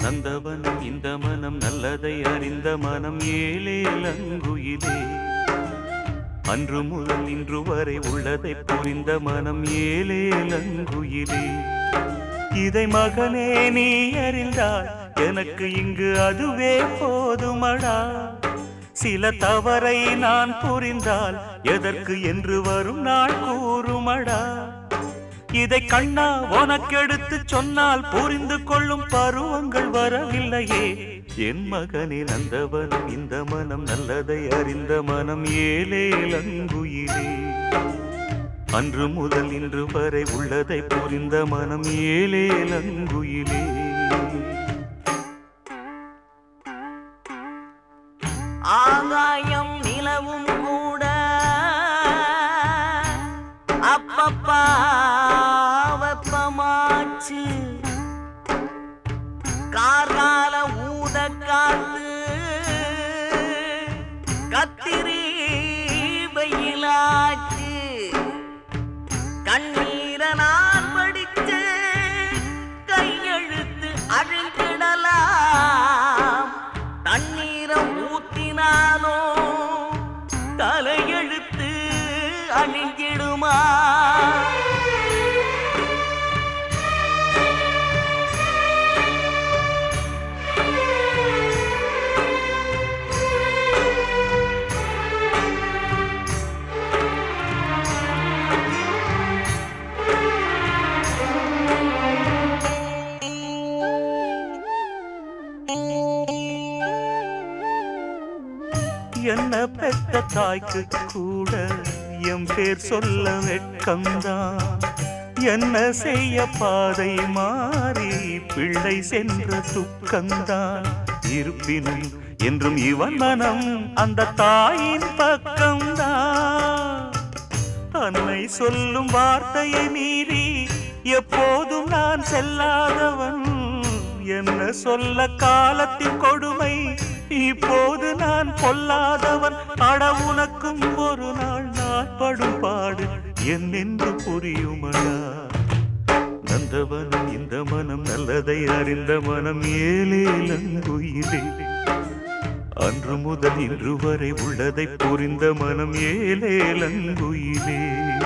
நந்தவனம் இந்த மனம் நல்லதை அறிந்த மனம் ஏலேலங்குயிலே அன்று முதல் இன்று வரை உள்ளதை புரிந்த மனம் ஏலேலங்குயிலே இதை மகனே நீ அறிந்தால் எனக்கு இங்கு அதுவே போதுமடா சில தவறை நான் புரிந்தால் எதற்கு என்று வரும் நாள் கூறுமடா இதை கண்ணா உனக்கெடுத்து சொன்னால் புரிந்து கொள்ளும் பருவங்கள் வரவில்லையே என் மகனே நந்தவனம் இந்த மனம் நல்லதை அறிந்த மனம் ஏலேலங்குயிலே அன்று முதல் இன்று வரை உள்ளதை புரிந்த மனம் ஏலேலங்குயிலே ஆகாயம் நிலவும் கூட அப்பப்பா வெப்பமாச்சு கார்கால ஊத காத்து கத்திரி வெயிலாச்சு கண்ணீர நான் படிச்ச கையெழுத்து அழிஞ்சிடலாம் தண்ணீரை ஊத்தினாலோ தலையெழுத்து அழிஞ்சிடுமா என்ன பெத்த தாய்க்கு கூட என் பேர் சொல்ல வெட்கம்தான் என்ன செய்ய பாதை மாறி பிள்ளை சென்ற துக்கம்தான் இருப்பினும் என்றும் இவன் மனம் அந்த தாயின் பக்கம்தான் தன்னை சொல்லும் வார்த்தையை மீறி எப்போதும் நான் செல்லாதவன் என்ன சொல்ல காலத்தின் கொடுமை இப்போது நான் பொல்லாதவன் அட உனக்கும் ஒரு நாள் நான் படும் பாடு என்னென்று புரியுமடா நந்தவனம் இந்த மனம் நல்லதை அறிந்த மனம் ஏலேலங்குயிலே அன்று முதல் இன்று வரை உள்ளதை புரிந்த மனம் ஏலேலங்குயிலே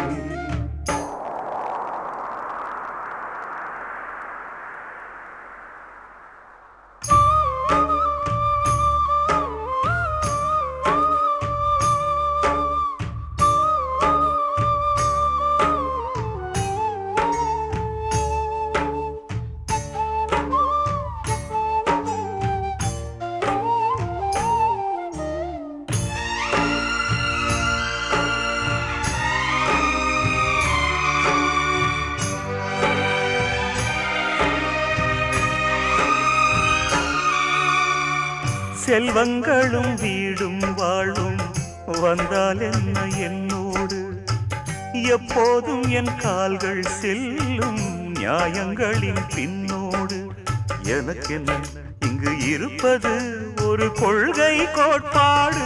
செல்வங்களும் வீடும் வாழும் வந்தால் என்ன என்னோடு எப்போதும் என் கால்கள் செல்லும் நியாயங்களின் பின்னோடு எனக்கென்ன இங்கு இருப்பது ஒரு கொள்கை கோட்பாடு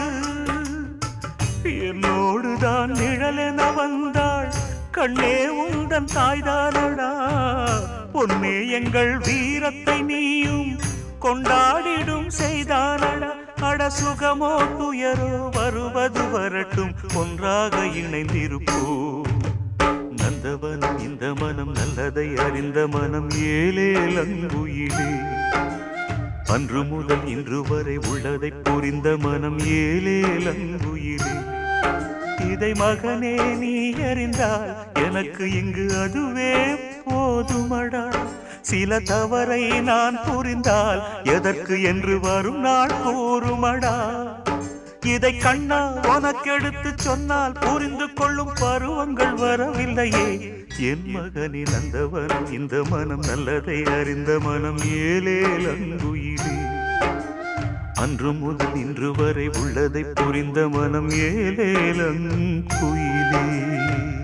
என்னோடு தான் நிழலென வந்தாள் கண்ணே உந்தன் தாய்தானடா பொன்னே எங்கள் வீரத்தை நீயும் கொண்டாடிடும் செய்தானடா அட சுகமோ துயரோ வருவது வரட்டும் ஒன்றாக இணைந்திருப்போம் நந்தவனம் இந்த மனம் நல்லதை அறிந்த மனம் ஏலேலங்குயிலே அன்று முதல் இன்று வரை உள்ளதை புரிந்த மனம் ஏலேலங்குயிலே இதை மகனே நீ அறிந்தால் எனக்கு இங்கு அதுவே போதுமடா சில தவறை நான் புரிந்தால் எதற்கு என்று வரும் நாள் கூறுமடா இதை கண்ணா உனக்கெடுத்து சொன்னால் புரிந்து கொள்ளும் பருவங்கள் வரவில்லையே என் மகனின் நந்தவனம் இந்த மனம் நல்லதை அறிந்த மனம் ஏலேலங்குயிலே அன்று முதல் இன்று வரை உள்ளதை புரிந்த மனம் ஏலேலங்குயிலே